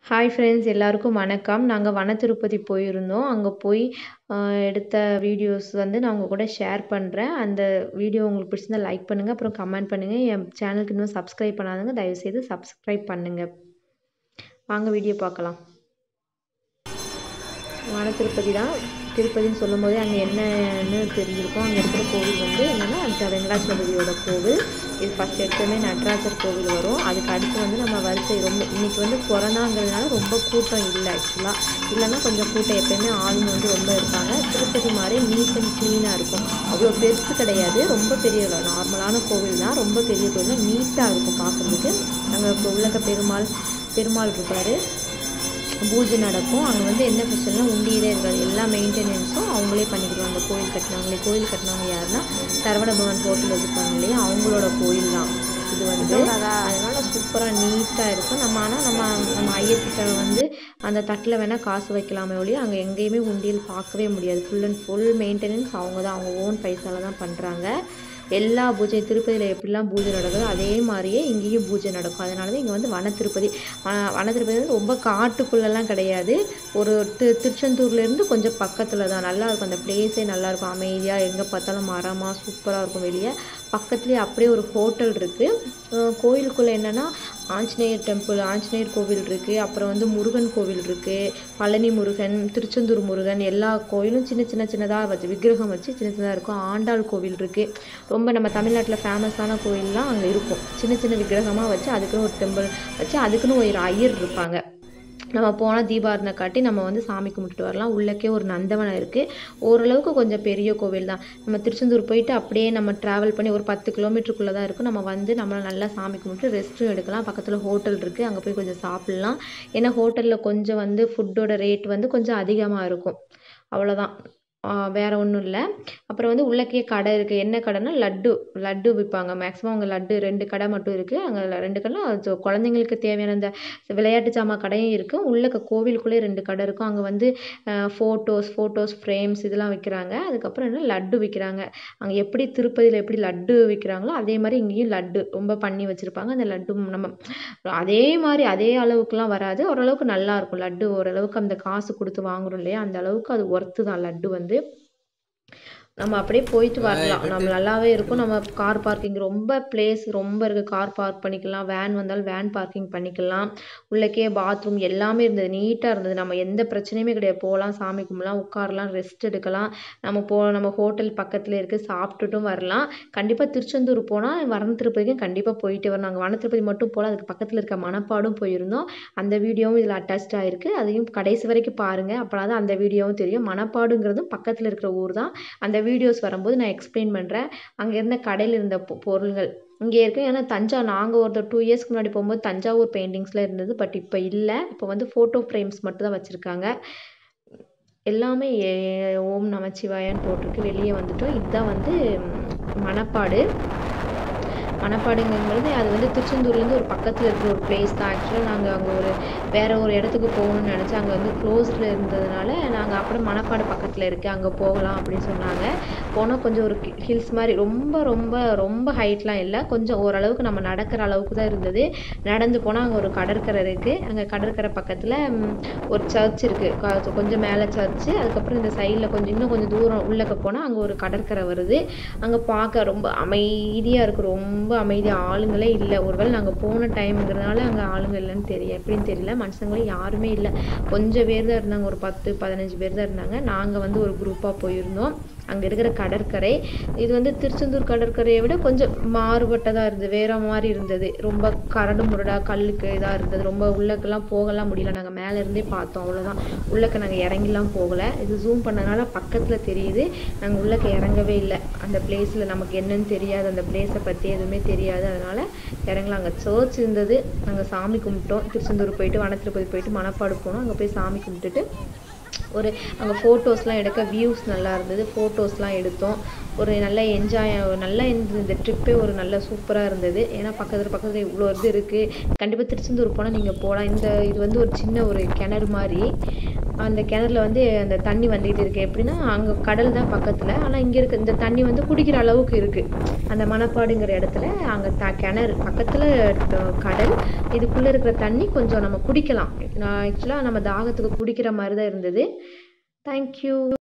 hi friends எல்லாருக்கும் வணக்கம் நாங்கள் வன திருப்பதி போயிருந்தோம் அங்கே போய் எடுத்த வீடியோஸ் வந்து நான் உங்கள் கூட ஷேர் பண்ணுறேன் அந்த வீடியோ உங்களுக்கு பிடிச்சிருந்தா லைக் பண்ணுங்கள் அப்புறம் கமெண்ட் பண்ணுங்கள் என் சேனலுக்கு இன்னும் சப்ஸ்கிரைப் பண்ணாதவங்க தயவுசெய்து சப்ஸ்கிரைப் பண்ணுங்கள் வாங்க வீடியோ பார்க்கலாம் வன திருப்பதி தான் திருப்பதின்னு சொல்லும் போதே அங்கே என்னன்னு தெரிஞ்சிருக்கும் அங்கே இருக்கிற கோவில் வந்து என்னென்னா அந்த வெங்கடாச்சலபதியோட கோவில் இது ஃபஸ்ட் எடுத்தோடனே நடராஜர் கோவில் வரும் அதுக்கு அடுத்து வந்து நம்ம வரிசை ரொம்ப இன்றைக்கி வந்து கொரோனாங்கிறதுனால ரொம்ப கூட்டம் இல்லை ஆக்சுவலாக இல்லைன்னா கொஞ்சம் கூட்டம் எப்போயுமே ஆளுங்க வந்து ரொம்ப இருப்பாங்க திருப்பதி மாதிரி நீட் அண்ட் க்ளீனாக இருக்கும் அவ்வளோ பெருசு கிடையாது ரொம்ப பெரிய நார்மலான கோவில் தான் ரொம்ப பெரிய கோவில் நீட்டாக இருக்கும் பார்க்குறதுக்கு அங்கே உள்ளக்க பெருமாள் பெருமாள் இருப்பார் பூஜை நடக்கும் அங்கே வந்து என்ன பிரச்சனைனா உண்டியிலே இருக்காது எல்லா மெயின்டெனன்ஸும் அவங்களே பண்ணிக்கிடுவாங்க கோயில் கட்டினவங்களே கோயில் கட்டினவங்க யாருன்னா சரவண பவன் ஹோட்டல் வச்சுருப்பாங்க இல்லையா அவங்களோட கோயில் தான் இது வந்து அதனால சூப்பராக நீட்டாக இருக்கும் நம்ம ஆனால் நம்ம நம்ம ஐயர்கிட்ட வந்து அந்த தட்டில் வேணால் காசு வைக்கலாமே ஒழிய அங்கே எங்கேயுமே உண்டியல் பார்க்கவே முடியாது ஃபுல் அண்ட் ஃபுல் மெயின்டெனன்ஸ் அவங்க தான் அவங்க ஓன் பைசால தான் பண்ணுறாங்க எல்லா பூஜை திருப்பதியில் எப்படிலாம் பூஜை நடக்குதோ அதே மாதிரியே இங்கேயும் பூஜை நடக்கும் அதனால தான் இங்கே வந்து வன திருப்பதி வன திருப்பதி வந்து ரொம்ப காட்டுக்குள்ளெல்லாம் கிடையாது ஒரு தி திருச்செந்தூர்லேருந்து கொஞ்சம் பக்கத்தில் தான் நல்லாயிருக்கும் அந்த பிளேஸே நல்லாயிருக்கும் அமைதியாக எங்கே பார்த்தாலும் மரமாக சூப்பராக இருக்கும் வெளியே பக்கத்துலேயே அப்படியே ஒரு ஹோட்டல் இருக்குது கோயிலுக்குள்ளே என்னென்னா ஆஞ்சநேயர் டெம்பிள் ஆஞ்சநேயர் கோவில் இருக்குது அப்புறம் வந்து முருகன் கோவில் இருக்குது பழனி முருகன் திருச்செந்தூர் முருகன் எல்லா கோயிலும் சின்ன சின்ன சின்னதாக வச்சு விக்கிரகம் வச்சு சின்ன சின்னதாக இருக்கும் ஆண்டாள் கோவில் இருக்குது ரொம்ப நம்ம தமிழ்நாட்டில் ஃபேமஸான கோயிலெலாம் அங்கே இருக்கும் சின்ன சின்ன விக்கிரகமாக வச்சு அதுக்குன்னு ஒரு டெம்பிள் வச்சு அதுக்குன்னு ஒரு ஐயர் இருப்பாங்க நம்ம போனால் தீபாரணை காட்டி நம்ம வந்து சாமி கும்பிட்டுட்டு வரலாம் உள்ளக்கே ஒரு நந்தவனம் இருக்குது ஓரளவுக்கு கொஞ்சம் பெரிய கோவில் தான் நம்ம திருச்செந்தூர் போயிட்டு அப்படியே நம்ம ட்ராவல் பண்ணி ஒரு பத்து கிலோமீட்டருக்குள்ளே தான் இருக்கும் நம்ம வந்து நம்மளை நல்லா சாமி கும்பிட்டு ரெஸ்ட்டும் எடுக்கலாம் பக்கத்தில் ஹோட்டல் இருக்குது அங்கே போய் கொஞ்சம் சாப்பிட்லாம் ஏன்னா ஹோட்டலில் கொஞ்சம் வந்து ஃபுட்டோட ரேட் வந்து கொஞ்சம் அதிகமாக இருக்கும் அவ்வளோதான் வேறு ஒன்றும் இல்லை அப்புறம் வந்து உள்ளக்கே கடை இருக்குது என்ன கடைனா லட்டு லட்டு விற்பாங்க மேக்ஸிமம் அங்கே லட்டு ரெண்டு கடை மட்டும் இருக்குது அங்கே ரெண்டு கடை குழந்தைங்களுக்கு தேவையான இந்த விளையாட்டு ஜாமான் கடையும் இருக்குது உள்ளக்க கோவிலுக்குள்ளே ரெண்டு கடை இருக்கும் அங்கே வந்து ஃபோட்டோஸ் ஃபோட்டோஸ் ஃப்ரேம்ஸ் இதெல்லாம் விற்கிறாங்க அதுக்கப்புறம் என்ன லட்டு விற்கிறாங்க அங்கே எப்படி திருப்பதியில் எப்படி லட்டு விற்கிறாங்களோ அதே மாதிரி இங்கேயும் லட்டு ரொம்ப பண்ணி வச்சுருப்பாங்க அந்த லட்டு நம்ம அதே மாதிரி அதே அளவுக்குலாம் வராது ஓரளவுக்கு நல்லாயிருக்கும் லட்டு ஓரளவுக்கு அந்த காசு கொடுத்து வாங்குறோம் இல்லையா அந்த அளவுக்கு அது ஒர்த்து தான் லட்டு வந்து நம்ம அப்படியே போயிட்டு வரலாம் நம்ம நல்லாவே இருக்கும் நம்ம கார் பார்க்கிங் ரொம்ப பிளேஸ் ரொம்ப இருக்குது கார் பார்க் பண்ணிக்கலாம் வேன் வந்தாலும் வேன் பார்க்கிங் பண்ணிக்கலாம் உள்ளக்கே பாத்ரூம் எல்லாமே இருந்தது நீட்டாக இருந்தது நம்ம எந்த பிரச்சனையுமே கிடையாது போகலாம் சாமி கும்பலாம் உட்காரலாம் ரெஸ்ட் எடுக்கலாம் நம்ம போ நம்ம ஹோட்டல் பக்கத்தில் இருக்குது சாப்பிட்டுட்டும் வரலாம் கண்டிப்பாக திருச்செந்தூர் போனால் வன திருப்பதிக்கும் கண்டிப்பாக போயிட்டு வரணும் நாங்கள் வன திருப்பதி மட்டும் போகல அதுக்கு பக்கத்தில் இருக்க மணப்பாடும் போயிருந்தோம் அந்த வீடியோவும் இதில் அட்டாச் ஆகிருக்கு அதையும் கடைசி வரைக்கும் பாருங்கள் அப்போனா தான் அந்த வீடியோவும் தெரியும் மணப்பாடுங்கிறதும் பக்கத்தில் இருக்கிற ஊர் தான் அந்த வீடியோஸ் வரும்போது நான் எக்ஸ்பிளைன் பண்ணுறேன் அங்கே இருந்த கடையில் இருந்த பொருள்கள் இங்கே இருக்குது ஏன்னா தஞ்சா நாங்கள் ஒரு டூ இயர்ஸ்க்கு முன்னாடி போகும்போது தஞ்சாவூர் பெயிண்டிங்ஸ்லாம் இருந்தது பட் இப்போ இல்லை இப்போ வந்து ஃபோட்டோ ஃப்ரேம்ஸ் மட்டும் தான் வச்சுருக்காங்க எல்லாமே ஓம் நமச்சிவாயான்னு போட்டிருக்கு வெளியே வந்துட்டோம் இதுதான் வந்து மணப்பாடு மணப்பாடுங்கிறது அது வந்து திருச்செந்தூர்லேருந்து ஒரு பக்கத்தில் இருக்கிற ஒரு பிளேஸ் தான் ஆக்சுவலாக நாங்கள் அங்கே ஒரு வேறு ஒரு இடத்துக்கு போகணும்னு நினச்சி அங்கே வந்து க்ளோஸில் இருந்ததுனால நாங்கள் அப்புறம் மணப்பாடு பக்கத்தில் இருக்குது அங்கே போகலாம் அப்படின்னு சொன்னாங்க போனால் கொஞ்சம் ஒரு ஹில்ஸ் மாதிரி ரொம்ப ரொம்ப ரொம்ப ஹைட்லாம் இல்லை கொஞ்சம் ஓரளவுக்கு நம்ம நடக்கிற அளவுக்கு தான் இருந்தது நடந்து போனால் அங்கே ஒரு கடற்கரை இருக்குது அங்கே கடற்கரை பக்கத்தில் ஒரு சர்ச் இருக்குது கொஞ்சம் மேலே சர்ச்சு அதுக்கப்புறம் இந்த சைடில் கொஞ்சம் இன்னும் கொஞ்சம் தூரம் உள்ளக்க போனால் அங்கே ஒரு கடற்கரை வருது அங்கே பார்க்க ரொம்ப அமைதியாக இருக்குது ரொம்ப ரொம்ப அமைதியாக ஆளுங்களே இல்லை ஒருவேளை நாங்கள் போன டைம்ங்கிறதுனால அங்கே ஆளுங்க இல்லைன்னு தெரியும் எப்படின்னு தெரியல மனுஷங்களே யாருமே இல்லை கொஞ்சம் பேர் தான் இருந்தாங்க ஒரு பத்து பதினஞ்சு பேர் தான் இருந்தாங்க நாங்கள் வந்து ஒரு குரூப்பாக போயிருந்தோம் அங்கே இருக்கிற கடற்கரை இது வந்து திருச்செந்தூர் கடற்கரையை விட கொஞ்சம் மாறுபட்டதாக இருந்தது வேற மாதிரி இருந்தது ரொம்ப கரடு முரடா கல்லுக்கு இதாக இருந்தது ரொம்ப உள்ளக்கெல்லாம் போகலாம் முடியல நாங்கள் மேலே இருந்தே பார்த்தோம் அவ்வளோதான் உள்ளக்க நாங்கள் இறங்கிலாம் போகலை இது ஜூம் பண்ணனால பக்கத்தில் தெரியுது நாங்கள் உள்ளக்க இறங்கவே இல்லை அந்த பிளேஸில் நமக்கு என்னன்னு தெரியாது அந்த பிளேஸை பற்றி எதுவுமே தெரியாது அதனால் இறங்கலாம் அங்கே சர்ச் இருந்தது நாங்கள் சாமி கும்பிட்டோம் திருச்செந்தூர் போயிட்டு வன திருப்பதி போயிட்டு மணப்பாடு போனோம் அங்கே போய் சாமி கும்பிட்டுட்டு ஒரு அங்கே ஃபோட்டோஸ்லாம் எடுக்க வியூஸ் நல்லா இருந்தது ஃபோட்டோஸ்லாம் எடுத்தோம் ஒரு நல்ல என்ஜாய் நல்லா இருந்தது இந்த ட்ரிப்பே ஒரு நல்ல சூப்பராக இருந்தது ஏன்னா பக்கத்தில் பக்கத்தில் இவ்வளோ இது இருக்குது கண்டிப்பாக திருச்செந்தூர் போனால் நீங்கள் போகலாம் இந்த இது வந்து ஒரு சின்ன ஒரு கிணறு மாதிரி அந்த கிணறுல வந்து அந்த தண்ணி வந்துகிட்டு இருக்கு எப்படின்னா அங்கே கடல் தான் பக்கத்தில் ஆனால் இங்கே இருக்க இந்த தண்ணி வந்து குடிக்கிற அளவுக்கு இருக்குது அந்த மணப்பாடுங்கிற இடத்துல அங்கே த கிணறு பக்கத்தில் கடல் இதுக்குள்ளே இருக்கிற தண்ணி கொஞ்சம் நம்ம குடிக்கலாம் நான் ஆக்சுவலாக நம்ம தாகத்துக்கு குடிக்கிற மாதிரி தான் இருந்தது தேங்க்யூ